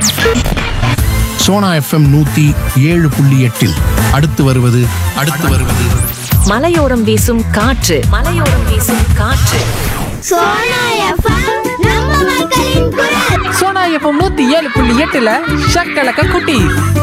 Sona FM நூத்தி ஏழு புள்ளி எட்டில் அடுத்து வருவது அடுத்து வருவது மலையோரம் வீசும் காற்று மலையோரம் வீசும் காற்று சோனா எஃப்எம் நம்ம மக்களின் குரல் சோனா எஃப்எம் நூத்தி ஏழு புள்ளி எட்டுல ஷக்கலக்க குட்டி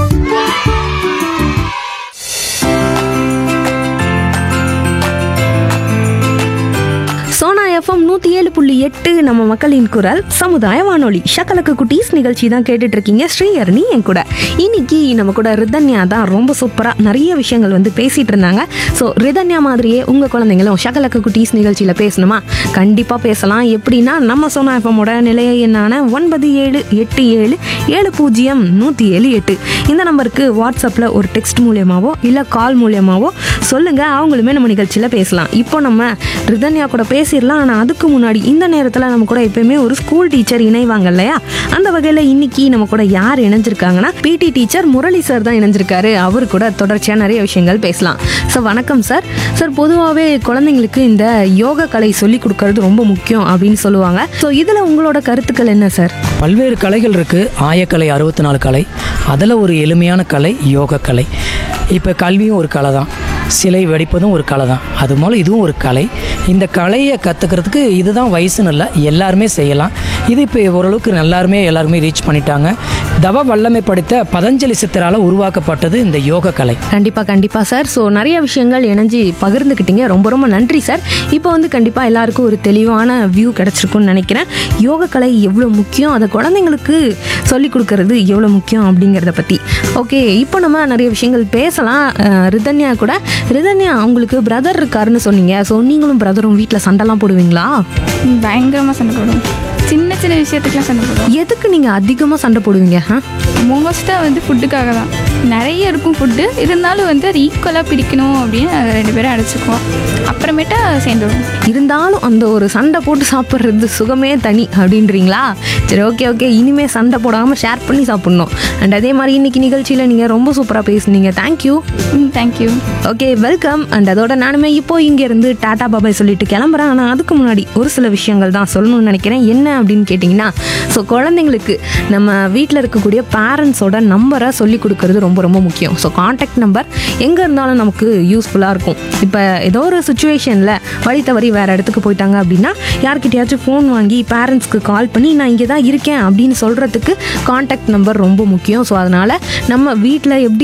சோனா எஃப்எம் நூற்றி ஏழு புள்ளி எட்டு நம்ம மக்களின் குரல் சமுதாய வானொலி ஷக்கலக்கு குட்டீஸ் நிகழ்ச்சி தான் கேட்டுட்டு இருக்கீங்க ஸ்ரீஹரணி என் கூட இன்னைக்கு நம்ம கூட ரிதன்யா தான் ரொம்ப சூப்பராக நிறைய விஷயங்கள் வந்து பேசிட்டு இருந்தாங்க ஸோ ரிதன்யா மாதிரியே உங்கள் குழந்தைங்களும் ஷக்கலக்கு குட்டீஸ் நிகழ்ச்சியில் பேசணுமா கண்டிப்பாக பேசலாம் எப்படின்னா நம்ம சோனா எஃப்எம்மோட நிலைய எண்ணான ஒன்பது ஏழு எட்டு ஏழு ஏழு பூஜ்ஜியம் நூற்றி ஏழு எட்டு இந்த நம்பருக்கு வாட்ஸ்அப்பில் ஒரு டெக்ஸ்ட் மூலியமாவோ இல்லை கால் மூலியமாவோ சொல்லுங்கள் அவங்களுமே நம்ம நிகழ்ச்சியில் பேசலாம் இப்போ நம்ம ரிதன்யா கூட பேசிடலாம் ஆனால் அதுக்கு முன்னாடி இந்த நேரத்தில் நம்ம கூட எப்பயுமே ஒரு ஸ்கூல் டீச்சர் இணைவாங்க இல்லையா அந்த வகையில் இன்னைக்கு நம்ம கூட யார் இணைஞ்சிருக்காங்கன்னா பிடி டீச்சர் முரளி சார் தான் இணைஞ்சிருக்காரு அவர் கூட தொடர்ச்சியாக நிறைய விஷயங்கள் பேசலாம் சார் வணக்கம் சார் சார் பொதுவாகவே குழந்தைங்களுக்கு இந்த யோக கலை சொல்லி கொடுக்கறது ரொம்ப முக்கியம் அப்படின்னு சொல்லுவாங்க ஸோ இதில் உங்களோட கருத்துக்கள் என்ன சார் பல்வேறு கலைகள் இருக்குது ஆயக்கலை அறுபத்தி நாலு கலை அதில் ஒரு எளிமையான கலை யோக கலை இப்போ கல்வியும் ஒரு கலை தான் சிலை வெடிப்பதும் ஒரு கலை தான் அது போல் இதுவும் ஒரு கலை இந்த கலையை கற்றுக்கிறதுக்கு இதுதான் வயசுன்னு இல்லை எல்லாருமே செய்யலாம் இது இப்போ ஓரளவுக்கு எல்லாருமே எல்லாருமே ரீச் பண்ணிட்டாங்க தவ வல்லமை படைத்த பதஞ்சலி சித்தரால் உருவாக்கப்பட்டது இந்த யோக கலை கண்டிப்பாக கண்டிப்பாக சார் ஸோ நிறைய விஷயங்கள் இணைஞ்சு பகிர்ந்துக்கிட்டீங்க ரொம்ப ரொம்ப நன்றி சார் இப்போ வந்து கண்டிப்பாக எல்லாருக்கும் ஒரு தெளிவான வியூ கிடச்சிருக்கும்னு நினைக்கிறேன் யோக கலை எவ்வளோ முக்கியம் அதை குழந்தைங்களுக்கு சொல்லி கொடுக்கறது எவ்வளோ முக்கியம் அப்படிங்கிறத பற்றி ஓகே இப்போ நம்ம நிறைய விஷயங்கள் பேசலாம் அஹ், ரிதன்யா கூட ரிதன்யா உங்களுக்கு பிரதர் இருக்காருன்னு சொன்னீங்க ஸோ நீங்களும் பிரதரும் வீட்டில் சண்டைலாம் போடுவீங்களா பயங்கரமாக சண்டை போடுவோம் சின்ன சின்ன விஷயத்துக்குலாம் சண்டை போடுவோம் எதுக்கு நீங்கள் அதிகமாக சண்டை போடுவீங்க ஆ மோஸ்ட்டாக வந்து ஃபுட்டுக்காக தான் நிறைய இருக்கும் ஃபுட்டு இருந்தாலும் வந்து அது ஈக்குவலாக பிரிக்கணும் அப்படின்னு நாங்கள் ரெண்டு பேரும் அடிச்சுக்குவோம் அப்புறமேட்டா சேர்ந்துடுவோம் இருந்தாலும் அந்த ஒரு சண்டை போட்டு சாப்பிட்றது சுகமே தனி அப்படின்றீங்களா சரி ஓகே ஓகே இனிமே சண்டை போடாமல் ஷேர் பண்ணி சாப்பிட்ணும் அண்ட் அதே மாதிரி இன்னைக்கு நிகழ்ச்சியில் நீங்கள் ரொம்ப சூப்பராக பேசுனீங்க தேங்க்யூ ம் தேங்க்யூ ஓகே வெல்கம் அண்ட் அதோட நானுமே இப்போ இங்கேருந்து டாடா பாபாய் சொல்லிட்டு கிளம்புறேன் ஆனால் அதுக்கு முன்னாடி ஒரு சில விஷயங்கள் தான் சொல்லணும்னு நினைக்கிறேன் என்ன அப்படின்னு கேட்டிங்கன்னா ஸோ குழந்தைங்களுக்கு நம்ம வீட்டில் இருக்கக்கூடிய பேரண்ட்ஸோட நம்பரை சொல்லி கொடுக்கறது ரொம்ப ரொம்ப முக்கியம் ஸோ காண்டாக்ட் நம்பர் எங்கே இருந்தாலும் நமக்கு யூஸ்ஃபுல்லாக இருக்கும் இப்போ ஏதோ ஒரு சுச்சுவேஷனில் வழி தவறி வேறு இடத்துக்கு போயிட்டாங்க அப்படின்னா யார்கிட்டயாச்சும் ஃபோன் வாங்கி பேரண்ட்ஸ்க்கு கால் பண்ணி நான் இங்கே தான் இருக்கேன் அப்படின்னு சொல்கிறதுக்கு காண்டாக்ட் நம்பர் ரொம்ப முக்கியம் ஸோ அதனால் நம்ம வீட்டில் எப்படி